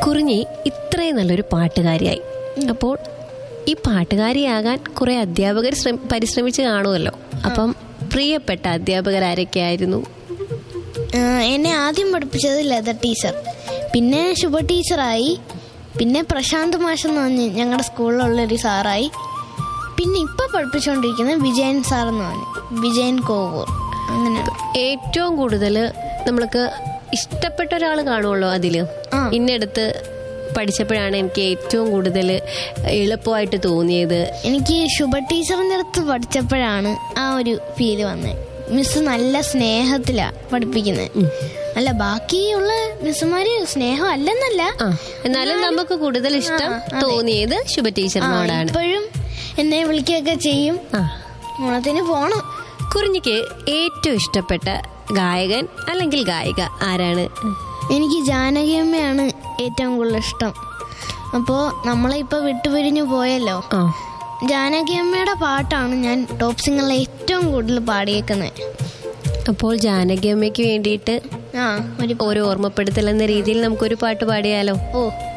കുറിഞ്ഞി ഇത്രയും നല്ലൊരു പാട്ടുകാരിയായി അപ്പോൾ ഈ പാട്ടുകാരിയാകാൻ കുറെ അധ്യാപകർ ശ്രമ- പരിശ്രമിച്ച് കാണുമല്ലോ അപ്പം പ്രിയപ്പെട്ട അധ്യാപകർ ആരൊക്കെയായിരുന്നു ആ, എന്നെ ആദ്യം പഠിപ്പിച്ചത് ലത ടീച്ചർ പിന്നെ ശുഭ ടീച്ചറായി പിന്നെ പ്രശാന്ത് മാഷ് എന്ന് പറഞ്ഞ് ഞങ്ങളുടെ സ്കൂളിലുള്ളൊരു സാറായി പിന്നെ ഇപ്പൊ പഠിപ്പിച്ചുകൊണ്ടിരിക്കുന്നത് വിജയൻ സാർ എന്ന് പറഞ്ഞു വിജയൻ കോവൂർ അങ്ങനെ ഏറ്റവും കൂടുതൽ നമ്മൾക്ക് ഇഷ്ടപ്പെട്ട ഒരാൾ കാണുമല്ലോ അതില് ആ. ഇന്നെടുത്ത് പഠിച്ചപ്പോഴാണ് എനിക്ക് ഏറ്റവും കൂടുതൽ എളുപ്പമായിട്ട് തോന്നിയത് എനിക്ക് ശുഭ ടീച്ചറിൻ്റെ അടുത്ത് പഠിച്ചപ്പോഴാണ് ആ ഒരു ഫീല് വന്നത് മിസ് നല്ല സ്നേഹത്തിലാ പഠിപ്പിക്കുന്നത് അല്ല ബാക്കിയുള്ള മിസ്സുമാര് സ്നേഹം അല്ലെന്നല്ല ആ എന്നാലും നമുക്ക് കൂടുതൽ ഇഷ്ടം ആ, അതെ. തോന്നിയത് ശുഭ ടീച്ചറിനോടാണ് ഇപ്പോഴും എന്നെ വിളിക്കുകയൊക്കെ ചെയ്യും ആ ഓണത്തിന് പോണം കുറിഞ്ഞിക്ക് ഏറ്റവും ഇഷ്ടപ്പെട്ട ഗായകൻ അല്ലെങ്കിൽ ഗായിക ആരാണ് എനിക്ക് ജാനകിയമ്മയാണ് ഏറ്റവും കൂടുതൽ ഇഷ്ടം അപ്പോൾ നമ്മളെ ഇപ്പോൾ വിട്ടുപിരിഞ്ഞു പോയല്ലോ ആ ജാനകിയമ്മയുടെ പാട്ടാണ് ഞാൻ ടോപ്പ് സിംഗറിൽ ഏറ്റവും കൂടുതൽ പാടിയേക്കുന്നത് അപ്പോൾ ജാനകി അമ്മയ്ക്ക് വേണ്ടിയിട്ട് ആ ഒരു ഒരു ഓർമ്മപ്പെടുത്തൽ എന്ന രീതിയിൽ നമുക്കൊരു പാട്ട് പാടിയാലോ ഓ